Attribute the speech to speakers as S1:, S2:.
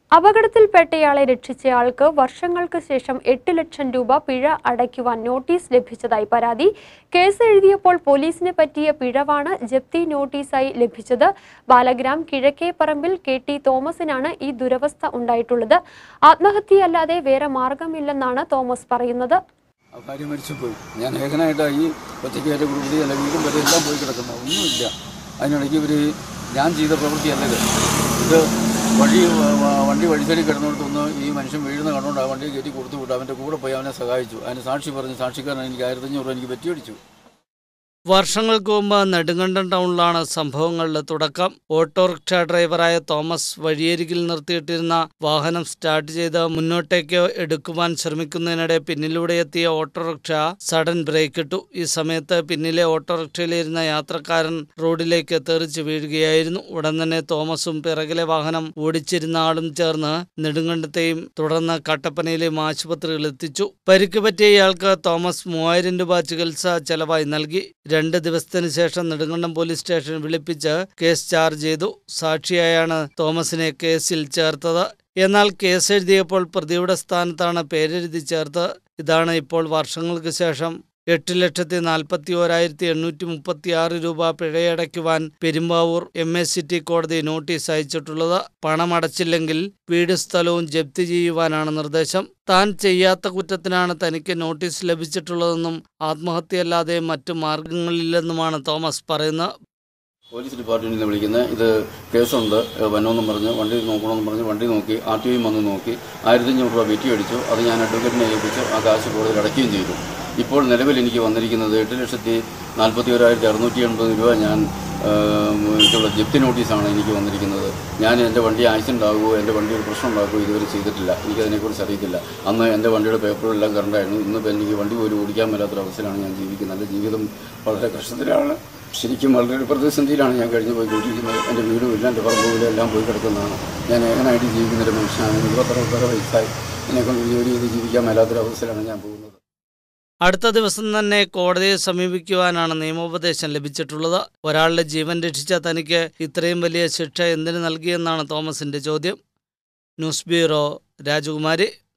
S1: അപകടത്തിൽപ്പെട്ടയാളെ രക്ഷിച്ചയാൾക്ക് വർഷങ്ങൾക്ക് ശേഷം എട്ട് ലക്ഷം രൂപ പിഴ അടയ്ക്കുവാൻ നോട്ടീസ് ലഭിച്ചതായി പരാതി കേസ് എഴുതിയപ്പോൾ പോലീസിന് പറ്റിയ പിഴവാണ് ജപ്തി നോട്ടീസായി ലഭിച്ചത് ബാലഗ്രാം കിഴക്കേപ്പറമ്പിൽ കെ ടി തോമസിനാണ് ഈ ദുരവസ്ഥ ഉണ്ടായിട്ടുള്ളത് ആത്മഹത്യയല്ലാതെ വേറെ മാർഗമില്ലെന്നാണ് തോമസ് പറയുന്നത്
S2: ആ ഭാര്യ മരിച്ചുപോയി ഞാൻ ഏകനായിട്ട് ഈ ഒറ്റയ്ക്ക് എൻ്റെ കുടുംബത്തിൽ അല്ല വീടും വരെ എല്ലാം പോയി കിടക്കുന്ന ഒന്നുമില്ല അതിനിടയ്ക്ക് ഇവർ ഞാൻ ചെയ്ത പ്രവൃത്തിയല്ല ഇത് ഇത് വഴി വ- വ- വണ്ടി വഴിസരി കിടന്നിടത്തൊന്ന് ഈ മനുഷ്യൻ വീഴുന്ന കണ്ടുകൊണ്ട് ആ വണ്ടി കയറ്റി കൊടുത്തു വിട്ടു അവൻ്റെ കൂടെ പോയി അവനെ സഹായിച്ചു അതിന് സാക്ഷി പറഞ്ഞ് സാക്ഷിക്കാരൻ എനിക്ക് ആയിരത്തഞ്ഞൂറ് രൂപ എനിക്ക് പറ്റിയടിച്ചു
S3: വർഷങ്ങൾക്ക് മുമ്പ് നെടുങ്കണ്ടം ടൗണിലാണ് സംഭവങ്ങളുടെ തുടക്കം ഓട്ടോറിക്ഷ ഡ്രൈവറായ തോമസ് വഴിയരികിൽ നിർത്തിയിട്ടിരുന്ന വാഹനം സ്റ്റാർട്ട് ചെയ്ത് മുന്നോട്ടേക്ക് എടുക്കുവാൻ ശ്രമിക്കുന്നതിനിടെ പിന്നിലൂടെ എത്തിയ ഓട്ടോറിക്ഷ സഡൻ ബ്രേക്ക് ഇട്ടു ഈ സമയത്ത് പിന്നിലെ ഓട്ടോറിക്ഷയിലിരുന്ന യാത്രക്കാരൻ റോഡിലേക്ക് തെറിച്ച് വീഴുകയായിരുന്നു ഉടൻ തന്നെ തോമസും പിറകിലെ വാഹനം ഓടിച്ചിരുന്ന ആളും ചേർന്ന് നെടുങ്കണ്ടത്തെയും തുടർന്ന് കട്ടപ്പനയിലെയും ആശുപത്രിയിൽ എത്തിച്ചു പരിക്ക് പറ്റിയ ഇയാൾക്ക് തോമസ് മൂവായിരം രൂപ ചികിത്സ ചെലവായി നൽകി രണ്ട് ദിവസത്തിന് ശേഷം നെടുങ്കണ്ടം പോലീസ് സ്റ്റേഷൻ വിളിപ്പിച്ച് കേസ് ചാർജ് ചെയ്തു സാക്ഷിയായാണ് തോമസിനെ കേസിൽ ചേർത്തത് എന്നാൽ കേസ് എഴുതിയപ്പോൾ പ്രതിയുടെ സ്ഥാനത്താണ് പേരെഴുതി ചേർത്തത് ഇതാണ് ഇപ്പോൾ വർഷങ്ങൾക്ക് ശേഷം എട്ട് ലക്ഷത്തി നാൽപ്പത്തി ഓരായിരത്തി എണ്ണൂറ്റി മുപ്പത്തി ആറ് രൂപ പിഴയടയ്ക്കുവാൻ പെരുമ്പാവൂർ എം എസ് സിറ്റി കോടതി നോട്ടീസ് അയച്ചിട്ടുള്ളത് പണമടച്ചില്ലെങ്കിൽ വീട് സ്ഥലവും ജപ്തി ചെയ്യുവാനാണ് നിർദ്ദേശം താൻ ചെയ്യാത്ത കുറ്റത്തിനാണ് തനിക്ക് നോട്ടീസ് ലഭിച്ചിട്ടുള്ളതെന്നും ആത്മഹത്യയല്ലാതെ മറ്റു മാർഗങ്ങളില്ലെന്നുമാണ് തോമസ് പറയുന്നത്
S2: പോലീസ് ഡിപ്പാർട്ട്മെന്റിൽ നിന്ന് വിളിക്കുന്നത് ഇത് കേസുണ്ട് ഏഹ് വന്നോന്നും പറഞ്ഞ് വണ്ടി നോക്കണമെന്ന് പറഞ്ഞ് വണ്ടി നോക്കി ആർ ടി ഐയും വന്ന് നോക്കി ആയിരത്തഞ്ഞൂറ് രൂപ വെറ്റി അടിച്ചു അത് ഞാൻ അഡ്വക്കേറ്റിനെ ഏൽപ്പിച്ചു ആ കാശ് കോടതിയിൽ അടയ്ക്കുകയും ചെയ്തു ഇപ്പോൾ നിലവിൽ എനിക്ക് വന്നിരിക്കുന്നത് എട്ട് ലക്ഷത്തി നാൽപ്പത്തി ഒരായിരത്തി അറുന്നൂറ്റി എൺപത് രൂപ ഞാൻ ഏഹ്, ഇതുള്ള ജപ്തി നോട്ടീസാണ് എനിക്ക് വന്നിരിക്കുന്നത് ഞാൻ എൻ്റെ വണ്ടി ആക്സിഡൻ്റ് ആകുമോ എൻ്റെ വണ്ടി ഒരു പ്രശ്നം ഉണ്ടാകുമോ ഇതുവരെ ചെയ്തിട്ടില്ല എനിക്കതിനെക്കുറിച്ച് അറിയത്തില്ല അന്ന് എൻ്റെ വണ്ടിയുടെ പേപ്പറെല്ലാം കറണ്ടായിരുന്നു ഇന്നിപ്പോൾ എനിക്ക് വണ്ടി പോലും ഓടിക്കാൻ മേലാത്തൊരവസ്ഥയിലാണ് ഞാൻ ജീവിക്കുന്നത് എൻ്റെ ജീവിതം വളരെ കഷ്ടത്തിലാണ് ശരിക്കും വളരെ ഒരു പ്രതിസന്ധിയിലാണ് ഞാൻ കഴിഞ്ഞു പോയിക്കൊണ്ടിരിക്കുന്നത് എൻ്റെ വീടും ഇല്ല എൻ്റെ പറമ്പും എല്ലാം പോയി കിടക്കുന്നതാണ് ഞാൻ ഏകനായിട്ട് ജീവിക്കുന്ന ഒരു മനുഷ്യനാണ് ഇരുപത്തറുപത്തര വയസ്സായി എന്നെക്കൊണ്ട് ജോലി ചെയ്ത് ജീവിക്കാൻ മേലാത്തൊരവസ്ഥയിലാണ് ഞാൻ പോകുന്നത്
S3: അടുത്ത ദിവസം തന്നെ കോടതിയെ സമീപിക്കുവാനാണ് നിയമോപദേശം ലഭിച്ചിട്ടുള്ളത് ഒരാളുടെ ജീവൻ രക്ഷിച്ച തനിക്ക് ഇത്രയും വലിയ ശിക്ഷ എന്തിനു നൽകിയെന്നാണ് തോമസിന്റെ ചോദ്യം ന്യൂസ് ബ്യൂറോ രാജകുമാരി